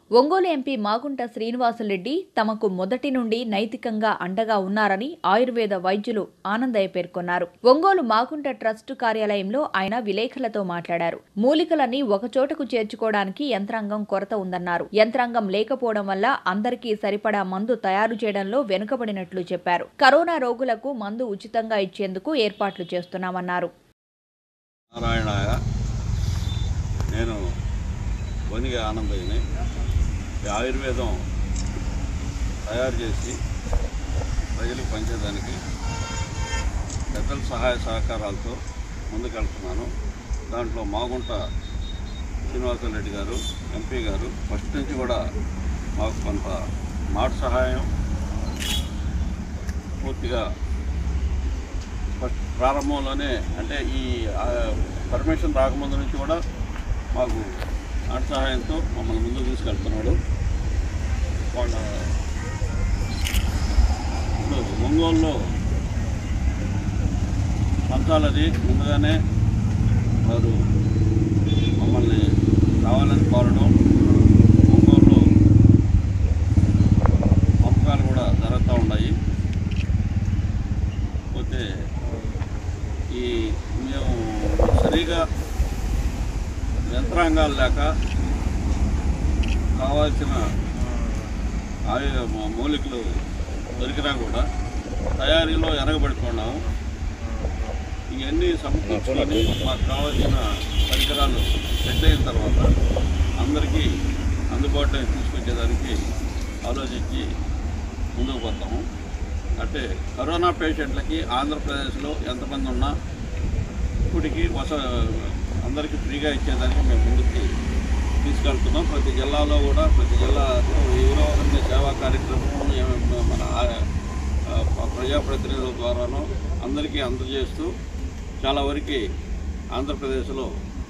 Ongole MP Magunta Srinivasulu Reddy తమకు మొదటి నుండి నైతికంగా అండగా ఉన్నారని ఆయుర్వేద వైద్యులు ఆనందయ్య పేర్కొన్నారు ఒంగోలు మాగుంట ట్రస్ట్ కార్యాలయంలో ఆయన విలేకరులతో మాట్లాడారు మూలికలన్నీ ఒకచోటకు చేర్చుకోవడానికి యంత్రాంగం కొరత ఉందన్నారు యంత్రాంగం లేకపోవడం వల్ల అందరికీ సరిపడా మందు తయారు చేయడంలో వెనుకబడినట్లు చెప్పారు కరోనా రోగులకు మందు ఉచితంగా ఇచ్చేందుకు ఏర్పాట్లు చేస్తున్నామన్నారు నారాయణాయ నేను వనిగ ఆనందయ్యని ఈ ఆయుర్వేదం తయారు చేసి ప్రజలకు పంచేదానికి పెద్దల సహాయ సహకారాలతో ముందుకెళ్తున్నాను దాంట్లో మాగుంట శ్రీనివాసరెడ్డి గారు ఎంపీ గారు ఫస్ట్ నుంచి కూడా మాకు కొంత మాట సహాయం పూర్తిగా ఫస్ట్ ప్రారంభంలోనే అంటే ఈ ఆ, పర్మిషన్ రాకముందు నుంచి కూడా మాకు ఆట సహాయంతో మమ్మల్ని ముందుకు తీసుకెళ్తున్నాడు వాళ్ళ ఇప్పుడు ఒంగోలులో పంచాలది ముందుగానే వారు మమ్మల్ని కావాలని కోరడం ఒంగోలులో పంపకాలు కూడా జరుగుతూ ఉన్నాయి పోతే ఈ మేము సరిగా యంత్రాంగాలు లేక కావాల్సిన ఆయు మూ- మూలికలు దొరికినా కూడా తయారీలో ఎనగబడుకున్నాము ఇవన్నీ సమకూర్చుకొని మాకు కావాల్సిన పరికరాలు సెట్ అయిన తర్వాత అందరికీ అందుబాటులోకి తీసుకొచ్చేదానికి ఆలోచించి ముందుకు పోతాము అంటే కరోనా పేషెంట్లకి ఆంధ్రప్రదేశ్లో ఎంతమంది ఉన్నా ఇప్పటికి వస అందరికీ ఫ్రీగా ఇచ్చేదానికి మేము ముందుకి తీసుకెళ్తున్నాం ప్రతి జిల్లాలో కూడా ప్రతి జిల్లాలో ఎవరో అన్ని సేవా కార్యక్రమం ఏమ- మన ఆ- ఆ ప్రజాప్రతినిధుల ద్వారానో అందరికీ అందజేస్తూ చాలా వరకు ఆంధ్రప్రదేశ్లో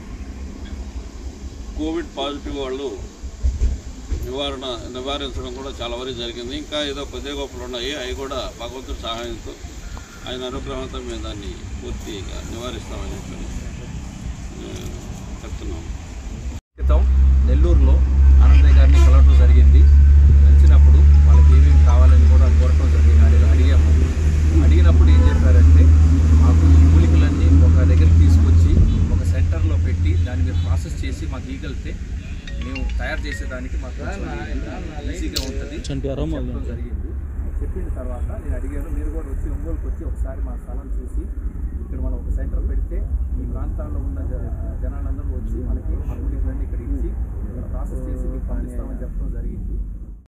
కోవిడ్ పాజిటివ్ వాళ్ళు నివారణ నివారించడం కూడా చాలా వరకు జరిగింది ఇంకా ఏదో కొద్ది గొప్పలు ఉన్నాయి అవి కూడా భగవంతుడి సహాయంతో ఆయన అనుగ్రహంతో మేము దాన్ని పూర్తిగా నివారిస్తామని చెప్పి ఆ, చెప్తున్నాం క్రితం నెల్లూరులో ఆనందయ్య గారిని కలవడం జరిగింది కలిసినప్పుడు వాళ్ళకి ఏమేమి కావాలని కూడా కోరటం జరిగింది అడిగి అడిగాము అడిగినప్పుడు ఏం చెప్పారంటే మాకు ఈ మూలికలన్నీ ఒక దగ్గరికి తీసుకొచ్చి ఒక సెంటర్లో పెట్టి దాన్ని మీరు ప్రాసెస్ చేసి మాకు ఇవ్వగలిగితే మేము తయారు చేసేదానికి మాకు కొంచెం ఈజీగా ఉంటుంది చెప్పడం జరిగింది చెప్పిన తర్వాత నేను అడిగాను మీరు కూడా వచ్చి ఒంగోలుకి వచ్చి ఒకసారి మా స్థలం చూసి ఇక్కడ మనం ఒక సెంటర్ పెడితే ఈ ప్రాంతాల్లో ఉన్న జ- జనాలందరూ వచ్చి మనకి ఆ మూలికలన్నీ ఇక్కడ ఇచ్చి ఇక్కడ ప్రాసెస్ చేసి మీకు పంపిస్తామని